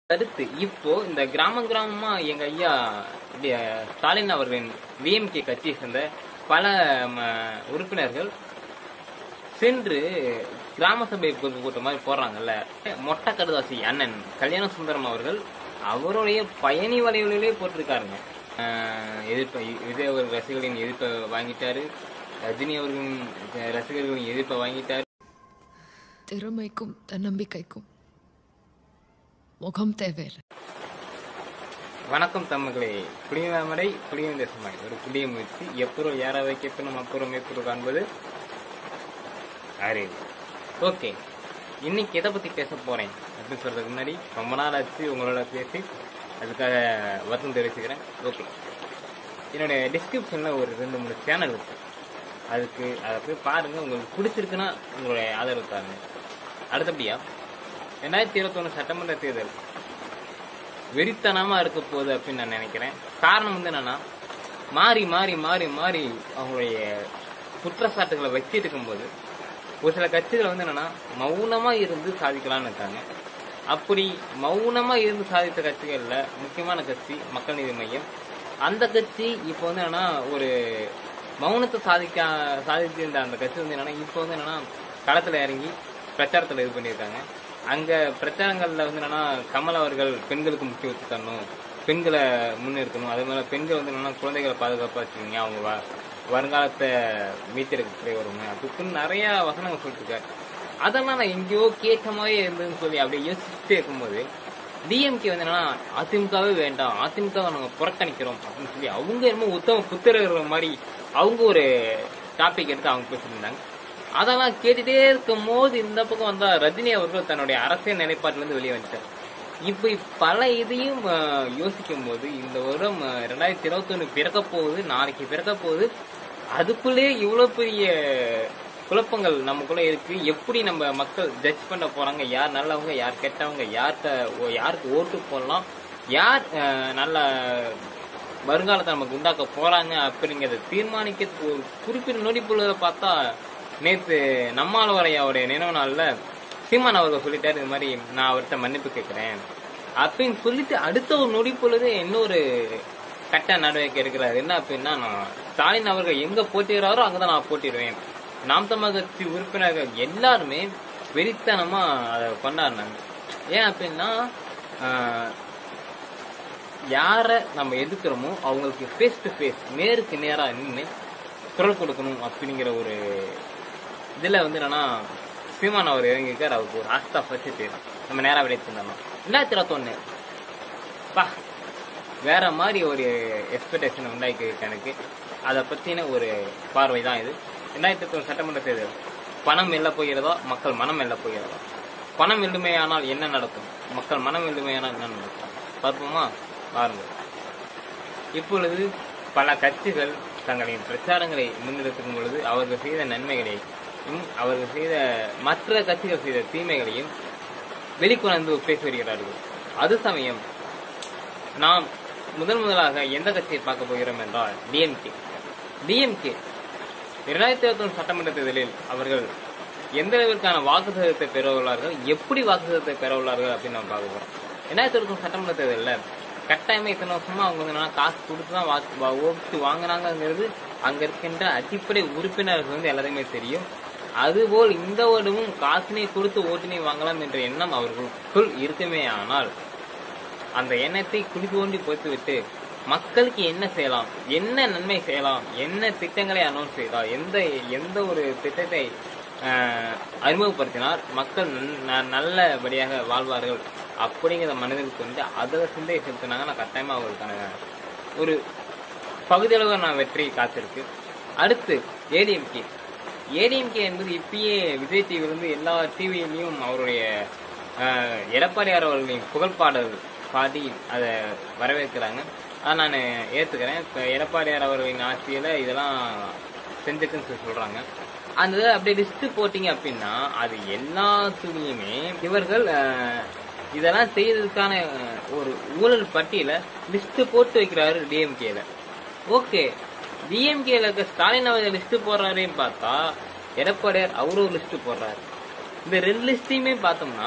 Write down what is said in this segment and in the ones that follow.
அடுத்து இப்போ இந்த கிராம கிராமமா எங்க ஐயா டி- ஸ்டாலின் அவர்களின் விஎம்கே கட்சியை சேர்ந்த பல ம, உறுப்பினர்கள் சென்று கிராம சபை கூ- கூட்டம் மாதிரி போடுறாங்கல்ல மொட்டை கடுதாசி அண்ணன் கல்யாண சுந்தரம் அவர்கள் அவருடைய பயணி வலைகளிலே போட்டிருக்காருங்க அஹ், எதிர்ப்பை விஜய் அவர் ரசிகர்களின் எதிர்ப்பை வாங்கிட்டாரு ரஜினி அவர்களின் ரசிகர்களின் எதிர்ப்பை வாங்கிட்டாரு திறமைக்கும் தன்னம்பிக்கைக்கும் முகம் தேவையில்லை வணக்கம் தமிழர்களே புளியமடை புளியம் தேசமாய் ஒரு புதிய முயற்சி எப்பொருள் யாரை வைக்கப்படும் அப்புறம் மேற்கொள் காண்பது அறிவு ஓகே இன்னைக்கு எதை பத்தி பேச போறேன் அப்படின்னு சொல்றதுக்கு முன்னாடி ரொம்ப நாள் ஆச்சு உங்களோட பேசி அதுக்காக வருத்தம் தெரிவிச்சுக்கிறேன் ஓகே என்னுடைய டிஸ்கிரிப்ஷன்ல ஒரு ரெண்டு மூணு சேனல் இருக்கு அதுக்கு அதை போய் பாருங்க உங்களுக்கு பிடிச்சிருக்குன்னா உங்களுடைய ஆதரவு தாருங்க அடுத்தபடியா ரெண்டாயிரத்தி இருபத்தொன்னு சட்டமன்ற தேர்தல் வெறித்தனமா இருக்க போகுது அப்படின்னு நான் நினைக்கிறேன் காரணம் வந்து என்னன்னா மாறி மாறி மாறி மாறி அவங்களுடைய குற்றச்சாட்டுகளை வச்சிட்டு இருக்கும்போது ஒரு சில கட்சிகள் வந்து என்னன்னா மௌனமா இருந்து சாதிக்கலாம்னு இருக்காங்க அப்படி மௌனமா இருந்து சாதித்த கட்சிகள்ல முக்கியமான கட்சி மக்கள் நீதி மையம் அந்த கட்சி இப்போ வந்து என்னன்னா ஒரு மௌனத்தை சாதிக்க சாதிச்சிருந்த அந்த கட்சி வந்து என்னன்னா இப்போ வந்து என்னன்னா களத்துல இறங்கி பிரச்சாரத்துல இது பண்ணியிருக்காங்க அங்க பிரச்சாரங்கள்ல வந்து என்னன்னா கமல் அவர்கள் பெண்களுக்கு முக்கியத்துவம் தரணும் பெண்களை முன்னிறுத்தணும் அதே மாதிரி பெண்கள் வந்து என்னன்னா குழந்தைகளை பாதுகாப்பா வச்சுக்கோங்க அவங்க வ- வருங்காலத்தை மீட்டெடுக்கக்கூடிய வருங்க அதுக்குன்னு நிறைய வசனங்கள் சொல்லிருக்காரு அதெல்லாம் நான் எங்கேயோ கேட்ட மாதிரி இருந்ததுன்னு சொல்லி அப்படியே யோசிச்சுட்டே இருக்கும்போது டிஎம்கே வந்து என்னன்னா அதிமுகவே வேண்டாம் அதிமுகவை நாங்க புறக்கணிக்கிறோம் அப்படின்னு சொல்லி அவங்க என்னமோ உத்தம புத்திரர்கள் மாதிரி அவங்க ஒரு டாபிக் எடுத்து அவங்க பேசியிருந்தாங்க அதெல்லாம் கேட்டுட்டே இருக்கும் போது இந்த பக்கம் வந்தா ரஜினி அவர்கள் தன்னுடைய அரசியல் நிலைப்பாட்டுல இருந்து வெளியே வந்துட்டார் இப்படி பல இதையும் அஹ், யோசிக்கும் போது இந்த வருடம் அஹ், ரெண்டாயிரத்தி இருபத்தி ஒண்ணு பிறக்க போகுது நாளைக்கு பிறக்க போகுது அதுக்குள்ளேயே இவ்வளவு பெரிய குழப்பங்கள் நமக்குள்ள இருக்கு எப்படி நம்ம மக்கள் ஜட்ஜ் பண்ண போறாங்க யார் நல்லவங்க யார் கெட்டவங்க யார்கிட்ட ஓ- யாருக்கு ஓட்டு போடலாம் யார் அஹ், நல்ல வருங்காலத்தை நமக்கு உண்டாக்க போறாங்க அப்படிங்கறத தீர்மானிக்க ஒரு குறிப்பிட்ட நொடி பொழுத பார்த்தா நேத்து நம்மாழ்வாரையாவுடைய நினைவு நாள்ல சீமான் அவர்கள் சொல்லிட்டாரு இது மாதிரி நான் அவர்கிட்ட மன்னிப்பு கேட்கிறேன் அப்படின்னு சொல்லிட்டு அடுத்த ஒரு நொடி பொழுது இன்னொரு கட்ட நடவடிக்கை எடுக்கிறாரு என்ன அப்படின்னா நான் ஸ்டாலின் அவர்கள் எங்க போட்டிடுறாரோ அங்கதான் நான் போட்டிடுவேன் நாம் தமிழர் கட்சி உறுப்பினர்கள் எல்லாருமே வெறித்தனமா அதை கொண்டாடினாங்க ஏன் அப்படின்னா ஆஹ், யாரை நம்ம எதிர்க்கிறோமோ அவங்களுக்கு ஃபேஸ் டு ஃபேஸ் நேருக்கு நேரா நின்று குரல் கொடுக்கணும் அப்படிங்கிற ஒரு இதுல வந்து என்னன்னா சீமான் அவர் இறங்கியிருக்கார் அவருக்கு ஒரு ஆஸ்தா வச்சுட்டு நம்ம நேரா விடைச்சிருந்தோம் ரெண்டாயிரத்தி இருபத்தொன்னு பா வேற மாதிரி ஒரு எக்ஸ்பெக்டேஷன் உண்டாக்கி இருக்கு எனக்கு அதை பத்தின ஒரு பார்வை தான் இது ரெண்டாயிரத்தி இருபத்தி சட்டமன்ற தேர்தல் பணம் வெல்ல போகிறதா மக்கள் மனம் வெல்ல போகிறதா பணம் வெல்லுமையானால் என்ன நடக்கும் மக்கள் மனம் வெல்லுமையானால் என்ன நடக்கும் பார்ப்போமா பாருங்கள் இப்பொழுது பல கட்சிகள் தங்களின் பிரச்சாரங்களை முன்னெடுக்கும் பொழுது அவர்கள் செய்த நன்மைகளையும் அவர்கள் செய்த மற்ற கட்சிகள் செய்த தீமைகளையும் வெளிக்கொணர்ந்து பேசி வருகிறார்கள் அது சமயம் நாம் முதல் முதலாக எந்த கட்சியை பார்க்க போகிறோம் என்றால் டிஎம்கே டிஎம்கே இரண்டாயிரத்தி இருபத்தி ஒன்று சட்டமன்ற தேர்தலில் அவர்கள் எந்த அளவிற்கான வாக்கு சதவீதத்தை பெற உள்ளார்கள் எப்படி வாக்கு சதவீதத்தை பெற உள்ளார்கள் அப்படின்னு நம்ம பார்க்க போறோம் ரெண்டாயிரத்தி இருபத்தி ஒன்று சட்டமன்ற தேர்தலில் கட்டாயமா இத்தனை வருஷமா அவங்க வந்து என்னன்னா காசு கொடுத்து தான் வாக்கு வா- ஓட்டு வாங்குறாங்கிறது அங்க இருக்கின்ற அடிப்படை உறுப்பினர்கள் வந்து எல்லாத்தையுமே தெரியும் அதுபோல் இந்த வருடமும் காசினை கொடுத்து ஓட்டினை வாங்கலாம் என்ற எண்ணம் அவர்களுக்குள் இருக்குமே ஆனால் அந்த எண்ணத்தை குடி தோண்டி போட்டுவிட்டு மக்களுக்கு என்ன செய்யலாம் என்ன நன்மை செய்யலாம் என்ன திட்டங்களை அனௌன்ஸ் செய்தால் எந்த எந்த ஒரு திட்டத்தை ஆஹ், அறிமுகப்படுத்தினால் மக்கள் நன்- ந- நல்லபடியாக வாழ்வார்கள் அப்படிங்கிற மனதில் கொண்டு அதில் சிந்தையை செலுத்தினாங்கன்னா கட்டாயமா அவர்களுக்கான ஒரு பகுதியளவு நான் வெற்றி காத்திருக்கு அடுத்து ஏடிஎம்கே ஏடிஎம்கே என்பது இப்பயே விஜய் டிவிலிருந்து எல்லா டிவியிலையும் அவருடைய ஆஹ், எடப்பாடியார் அவர்களின் புகழ்பாடல் பாடி அதை வரவேற்கிறாங்க அதை நான் ஏத்துக்கிறேன் இப்போ எடப்பாடியார் அவர்களின் ஆட்சியில இதெல்லாம் செஞ்சுக்குன்னு சொல்லி சொல்றாங்க அந்த இதை அப்படியே லிஸ்ட் போட்டீங்க அப்படின்னா அது எல்லாத்துலயுமே இவர்கள் ஆஹ், இதெல்லாம் செய்யறதுக்கான ஆஹ், ஒரு ஊழல் பட்டியல லிஸ்ட் போட்டு வைக்கிறாரு டிஎம்கேல ஓகே டிஎம்கேல இருக்க ஸ்டாலின் அவர் லிஸ்ட் போடுறாருன்னு பார்த்தா எடப்பாடியார் அவரு ஒரு லிஸ்ட் போடுறாரு இந்த ரெண்டு லிஸ்டையுமே பார்த்தோம்னா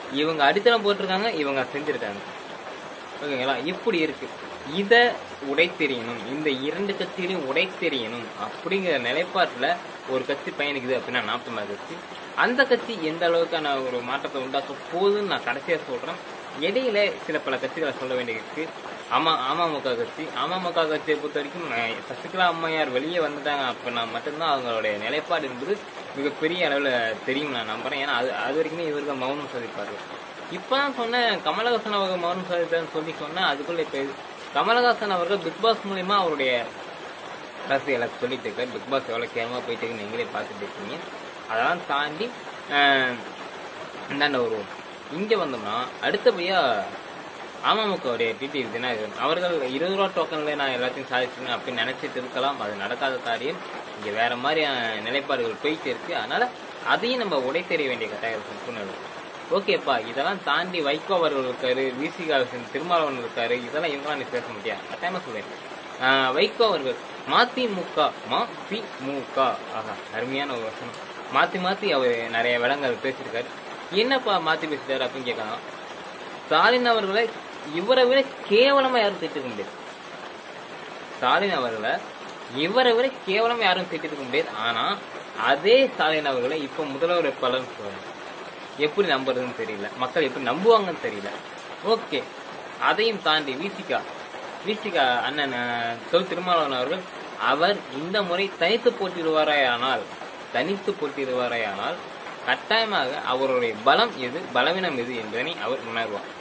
இவங்க அடித்தளம் போட்டிருக்காங்க இவங்க செஞ்சிருக்காங்க ஓகேங்களா இப்படி இருக்கு இத உடைத்தெறியணும் இந்த இரண்டு கட்சிகளையும் உடைத்தெறியணும் அப்படிங்கிற நிலைப்பாட்டுல ஒரு கட்சி பயணிக்குது அப்படின்னா நாற்பது கட்சி அந்த கட்சி எந்த அளவுக்கான ஒரு மாற்றத்தை உண்டாக்க போகுதுன்னு நான் கடைசியா சொல்றேன் இடையில சில பல கட்சிகளை சொல்ல வேண்டியிருக்கு அமா அமமுக கட்சி அமமுக கட்சியை பொறுத்த வரைக்கும் அஹ், சசிகலா அம்மையார் வெளியே வந்துட்டாங்க அப்படின்னா மட்டும்தான் அவங்களுடைய நிலைப்பாடு என்பது மிகப்பெரிய அளவுல தெரியும் நான் நம்புறேன் ஏன்னா அது அது வரைக்குமே இவர்கள் மௌனம் சாதிப்பார்கள் இப்பதான் சொன்னேன் கமலஹாசன் அவர்கள் மௌனம் சாதித்தார்னு சொல்லி சொன்னா அதுக்குள்ள இப்ப இது- கமலஹாசன் அவர்கள் பிக் பாஸ் மூலியமா அவருடைய அரசியலை சொல்லிட்டு இருக்காரு பிக் பாஸ் எவ்வளவு கேவலமா போயிட்டு இருக்குன்னு நீங்களே பார்த்துட்டு இருக்கீங்க அதெல்லாம் தாண்டி ஆஹ், இந்தாண்ட வருவோம் இங்க வந்தோம்னா அடுத்தபடியா அமமுகவுடைய டிடி தினகரன் அவர்கள் இருபது ரூபா டோக்கன்ல நான் எல்லாத்தையும் சாதிச்சிருக்கேன் அப்படின்னு நினைச்சிட்டு இருக்கலாம் அது நடக்காத காரியம் இங்க வேற மாதிரியான நிலைப்பாடுகள் போயிட்டு இருக்கு அதனால அதையும் நம்ம உடைத்தெறிய வேண்டிய கட்டாயம் சூழ்நிலை ஓகேப்பா இதெல்லாம் தாண்டி வைகோ அவர்கள் இருக்காரு விசிகா திருமாவளவன் இருக்காரு இதெல்லாம் இவங்களாம் நீ பேச முடியாது கட்டாயமா சொல்றேன் ஆஹ் வைகோ அவர்கள் மதிமுக மதிமுக ஆஹா அருமையான ஒரு வசனம் மாத்தி மாத்தி அவர் நிறைய விடங்கள் பேசியிருக்காரு என்னப்பா மாத்தி பேசிட்டாரு அப்படின்னு கேட்கலாம் ஸ்டாலின் அவர்களை இவரை விட கேவலமா யாரும் திட்டிருக்க முடியாது ஸ்டாலின் அவர்களை இவரை விட கேவலமா யாரும் திட்டிருக்க முடியாது ஆனா அதே ஸ்டாலின் அவர்களை இப்ப முதல்வர் வேட்பாளர்னு சொல்றாங்க எப்படி நம்புறதுன்னு தெரியல மக்கள் எப்படி நம்புவாங்கன்னு தெரியல ஓகே அதையும் தாண்டி விசிகா விசிகா அண்ணன் அஹ், தொல் திருமாவளவன் அவர்கள் அவர் இந்த முறை தனித்து போட்டிடுவாராயானால் தனித்து போட்டிடுவாராயானால் கட்டாயமாக அவருடைய பலம் எது பலவீனம் எது என்பதனை அவர் உணர்வார்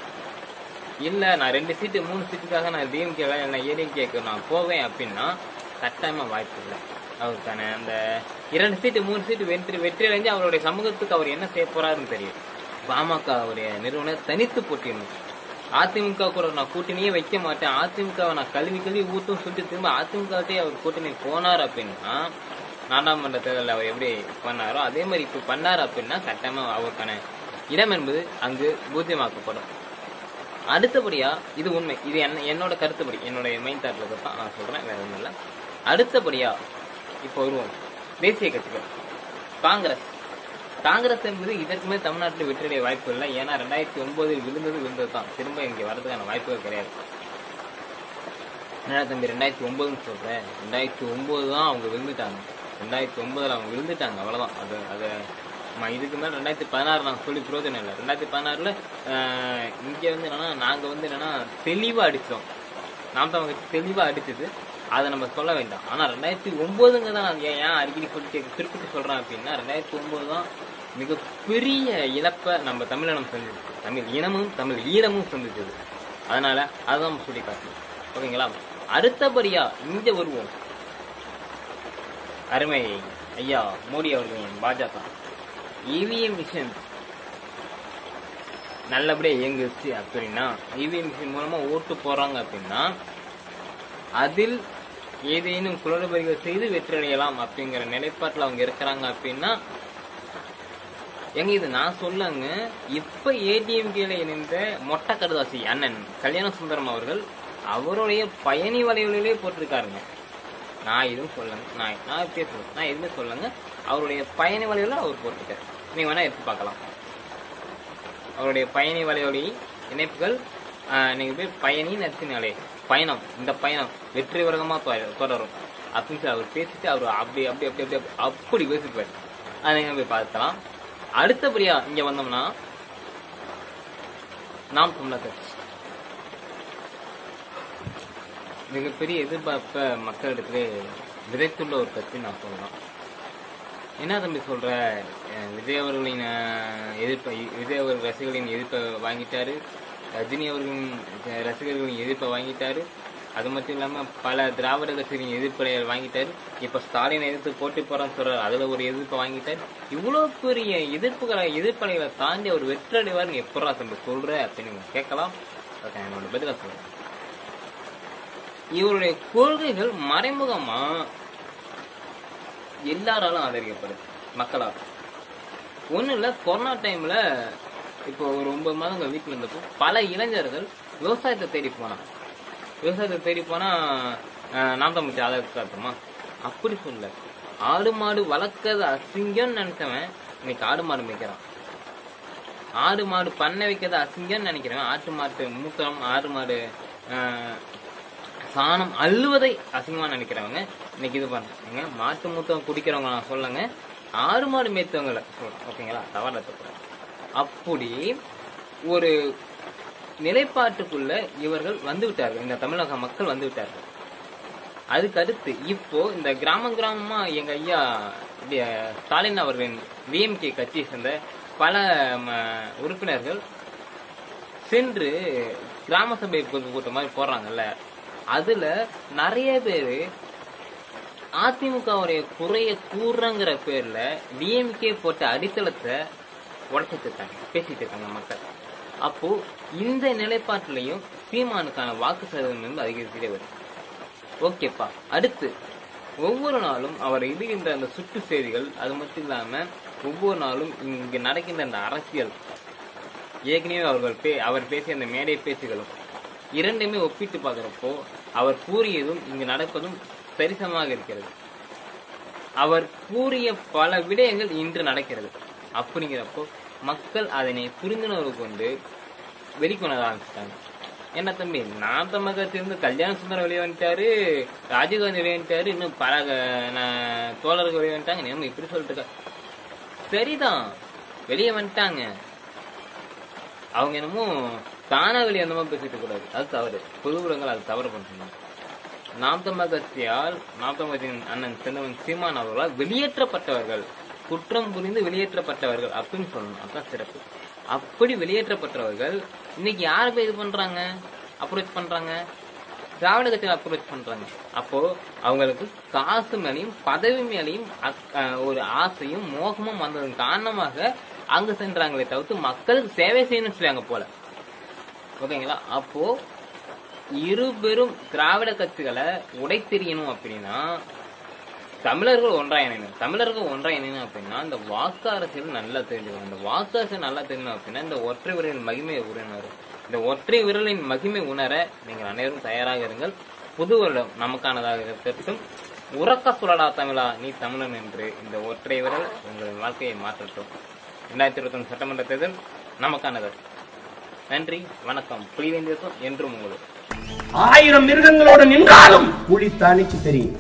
இல்ல நான் ரெண்டு சீட்டு மூணு சீட்டுக்காக நான் டிஎம்கே இல்லை ஏடிஎம்கேக்கு நான் போவேன் அப்படின்னா கட்டாயமா வாய்ப்பு இல்லை அவருக்கான அந்த இரண்டு சீட்டு மூணு சீட்டு வெற்றி வெற்றி அடைஞ்சு அவருடைய சமூகத்துக்கு அவர் என்ன செய்ய போறாருன்னு தெரியும் பாமக அவருடைய நிறுவனர் தனித்து போட்டிடணும் அதிமுக கூட நான் கூட்டணியே வைக்க மாட்டேன் அதிமுகவை நான் கல்வி கல்வி ஊத்தும் சொல்லிட்டு திரும்ப அதிமுகவே அவர் கூட்டணி போனார் அப்படின்னா நாடாளுமன்ற தேர்தலில் அவர் எப்படி பண்ணாரோ அதே மாதிரி இப்போ பண்ணார் அப்படின்னா கட்டாயமா அவருக்கான இடம் என்பது அங்கு பூஜ்யமாக்கப்படும் அடுத்தபடியா இது உண்மை இது என்ன என்னோட கருத்துப்படி என்னோட மைண்ட் தாட்ல தான் நான் சொல்றேன் வேற ஒன்றும் இல்லை அடுத்தபடியா இப்போ வருவோம் தேசிய கட்சிகள் காங்கிரஸ் காங்கிரஸ் என்பது இதற்குமே தமிழ்நாட்டில் வெற்றியடைய வாய்ப்பு இல்லை ஏன்னா ரெண்டாயிரத்தி ஒன்பதில் விழுந்தது விழுந்தது தான் திரும்ப இங்க வரதுக்கான வாய்ப்புகள் கிடையாது என்ன தம்பி ரெண்டாயிரத்தி ஒன்பதுன்னு சொல்றேன் ரெண்டாயிரத்தி ஒன்பது தான் அவங்க விழுந்துட்டாங்க ரெண்டாயிரத்தி ஒன்பதுல அவங்க விழுந்துட்டாங்க அவ்வளவுதான் அது அது ஆமா, இதுக்கு மேல ரெண்டாயிரத்தி பதினாறு நாங்க சொல்லி பிரயோஜனம் இல்லை ரெண்டாயிரத்தி பதினாறுல ஆஹ், இங்க வந்து என்னன்னா நாங்க வந்து என்னன்னா தெளிவா அடிச்சோம் நாம் தான் கட்சி தெளிவா அடிச்சது அதை நம்ம சொல்ல வேண்டாம் ஆனா ரெண்டாயிரத்தி ஒன்பதுங்க தான் நான் ஏன் ஏன் அடிக்கடி சொல்லி குறிப்பிட்டு சொல்றேன் அப்படின்னா ரெண்டாயிரத்தி ஒன்பது தான் மிகப்பெரிய இழப்பை நம்ம தமிழினம் செஞ்சது தமிழ் இனமும் தமிழ் ஈழமும் சந்திச்சது அதனால அதை நம்ம சொல்லி காட்டணும் ஓகேங்களா அடுத்தபடியா இங்க வருவோம் அருமை ஐயா மோடி அவர்களின் பாஜக இவிஎம் மிஷின் நல்லபடியா இயங்குச்சு அப்படின்னா இவிஎம் மிஷின் மூலமா ஓட்டு போறாங்க அப்படின்னா அதில் ஏதேனும் குளறுபடிகள் செய்து வெற்றியடையலாம் அப்படிங்கிற நிலைப்பாட்டில் அவங்க இருக்கிறாங்க அப்படின்னா எங்க இது நான் சொல்லங்க இப்ப ஏடிஎம்கேல இணைந்த மொட்டை கடுதாசி அண்ணன் கல்யாண சுந்தரம் அவர்கள் அவருடைய பயணி வலைவலிலே போட்டிருக்காருங்க நான் எதுவும் சொல்லுங்க நான் நான் பேசுறேன் நான் எதுவுமே சொல்லுங்க அவருடைய பயணி வலையில அவர் போட்டிருக்காரு நீங்க வேணா எடுத்து பார்க்கலாம் அவருடைய பயணி வலையொலி இணைப்புகள் ஆஹ், நீங்க போய் பயணி நடிச்சினாலே பயணம் இந்த பயணம் வெற்றிகரமா தொ- தொடரும் அப்படின்னு சொல்லி அவர் பேசிட்டு அவர் அப்படி அப்படி அப்படி அப்படி அப்படி- அப்படி பேசிப்பாரு அதை நீங்க போய் பார்க்கலாம் அடுத்தபடியா இங்க வந்தோம்னா நாம் தமிழர் கட்சி மிகப்பெரிய எதிர்பார்ப்ப மக்களிடத்திலே விதைத்துள்ள ஒரு கட்சி நான் சொல்லலாம் என்ன தம்பி சொல்ற அஹ் விஜய் அவர்களின் அஹ், எதிர்ப்பை விஜய் அவர்கள் ரசிகர்களின் எதிர்ப்பை வாங்கிட்டாரு ரஜினி அவர்களின் அஹ், ரசிகர்களின் எதிர்ப்பை வாங்கிட்டாரு அது மட்டும் இல்லாம பல திராவிட கட்சிகளின் எதிர்ப்பை வாங்கிட்டாரு இப்ப ஸ்டாலினை எதிர்த்து போட்டி போறான்னு சொல்றாரு அதுல ஒரு எதிர்ப்பை வாங்கிட்டாரு இவ்வளவு பெரிய எதிர்ப்புகளை எதிர்ப்பலைகளை தாண்டி அவர் வெற்றடைவார்னு எப்படா தம்பி சொல்ற அப்படின்னு நீங்க கேட்கலாம் அதுக்கு என்னோட பதில சொல்றேன் இவருடைய கொள்கைகள் மறைமுகமா எல்லாராலும் ஆதரிக்கப்படுது மக்களால் ஒன்றும் இல்லை கொரோனா டைம்ல இப்போ ஒரு ஒன்பது மாதங்கள் வீட்டில் இருந்தப்போ பல இளைஞர்கள் விவசாயத்தை தேடி போனாங்க விவசாயத்தை தேடி போனா அஹ், நாம் தமிழ் ஆதரவு காட்டுமா அப்படி சொல்ல ஆடு மாடு வளர்க்கறது அசிங்கம்னு நினைச்சவன் இன்னைக்கு ஆடு மாடு மேய்க்கிறான் ஆடு மாடு பண்ணை வைக்கிறது அசிங்கம்னு நினைக்கிறேன் ஆட்டு மாட்டு மூத்தம் ஆடு மாடு ஆஹ், சாணம் அள்ளுவதை அசிங்கமா நினைக்கிறவங்க இன்னைக்கு இது பண்ணுங்க மாட்டு மூத்தம் குடிக்கிறவங்க நான் சொல்லுங்க ஆடு மாடு மேய்த்தவங்கள சொல்றேன் ஓகேங்களா தவற தப்புறேன் அப்படி ஒரு நிலைப்பாட்டுக்குள்ள இவர்கள் வந்து விட்டார்கள் இந்த தமிழக மக்கள் வந்து விட்டார்கள் அதுக்கு அடுத்து இப்போ இந்த கிராமம் கிராமமா எங்க ஐயா டி- ஸ்டாலின் அவர்களின் விஎம்கே கட்சியை சேர்ந்த பல ம, உறுப்பினர்கள் சென்று கிராம சபை பொதுக்கூட்டம் மாதிரி போடுறாங்கல்ல அதுல நிறைய பேரு அதிமுகவுடைய குறைய கூறுறங்கிற பேர்ல டிஎம்கே போட்ட அடித்தளத்தை உடைச்சிட்டு இருக்காங்க பேசிட்டு இருக்காங்க மக்கள் அப்போ இந்த நிலைப்பாட்டிலையும் சீமானுக்கான வாக்கு சதவீதம் வந்து அதிகரிச்சுட்டே வருது ஓகேப்பா அடுத்து ஒவ்வொரு நாளும் அவர் இடுகின்ற அந்த சுட்டு செய்திகள் அது மட்டும் இல்லாம ஒவ்வொரு நாளும் இங்கு நடக்கின்ற அந்த அரசியல் ஏற்கனவே அவர்கள் பே அவர் பேசிய அந்த மேடை பேச்சுகளும் இரண்டுமே ஒப்பிட்டு பார்க்கிறப்போ அவர் கூறியதும் இங்கு நடப்பதும் சரிசமமாக இருக்கிறது அவர் கூறிய பல விடயங்கள் இன்று நடக்கிறது அப்படிங்கிறப்போ மக்கள் அதனை புரிந்துணர்வு கொண்டு வெளிக்கொணர ஆரம்பிச்சிட்டாங்க என்ன தம்பி நான் தமிழகத்திலிருந்து கல்யாண சுந்தரம் வெளியே வந்துட்டாரு ராஜீவ்காந்தி வெளியே வந்துட்டாரு இன்னும் பல க- ந- தோழர்கள் வெளியே வந்துட்டாங்க நம்ம இப்படி சொல்லிட்டு இருக்க சரிதான் வெளியே வந்துட்டாங்க அவங்க என்னமோ தானா வெளியே அந்த மாதிரி பேசிட்டு கூடாது அது தவறு பொதுவுடங்கள் அது தவறு பண்றாங்க நாம் தமிழர் கட்சியால் நாம் தமிழர் கட்சியின் அண்ணன் செந்தவன் சீமான் அவர்களால் வெளியேற்றப்பட்டவர்கள் குற்றம் புரிந்து வெளியேற்றப்பட்டவர்கள் அப்படின்னு சொல்லணும் அதான் சிறப்பு அப்படி வெளியேற்றப்பட்டவர்கள் இன்னைக்கு யாரை போய் இது பண்றாங்க அப்ரோச் பண்றாங்க திராவிட கட்சியில் அப்ரோச் பண்றாங்க அப்போ அவங்களுக்கு காசு மேலையும் பதவி மேலையும் அக்- அஹ் ஒரு ஆசையும் மோகமும் வந்ததன் காரணமாக அங்க சென்றாங்களே தவிர்த்து மக்களுக்கு சேவை செய்யணும்னு சொல்லி அங்க போல ஓகேங்களா அப்போ இரு பெரும் திராவிட கட்சிகளை உடைத்தெறியணும் அப்படின்னா தமிழர்கள் ஒன்றா இணையணும் தமிழர்கள் ஒன்றா இணையணும் அப்படின்னா இந்த வாக்கு அரசியல் நல்லா தெரிஞ்சுக்கணும் இந்த வாக்கு அரசியல் நல்லா தெரியணும் அப்படின்னா இந்த ஒற்றை விரலின் மகிமையை உணர இந்த ஒற்றை விரலின் மகிமை உணர நீங்கள் அனைவரும் தயாராக இருங்கள் புது வருடம் நமக்கானதாக இருக்கட்டும் உறக்க சுழலா தமிழா நீ தமிழன் என்று இந்த ஒற்றை விரல் உங்களின் வாழ்க்கையை மாற்றட்டும் ரெண்டாயிரத்தி இருபத்தி சட்டமன்ற தேர்தல் நமக்கானது நன்றி வணக்கம் புலிவேந்தியத்தும் என்றும் உங்களுக்கு ஆயிரம் மிருகங்களோடு நின்றாலும் புலி தனிச்சு தெரியும்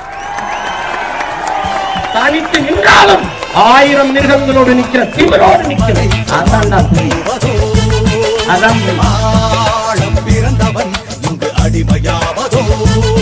தனித்து நின்றாலும் ஆயிரம் மிருகங்களோடு நிக்கிற திமிரோடு நிக்கிறது அதான் புலி அதான் புலி. ஆழம் பிறந்தவன் இங்கு அடிமையாவதோ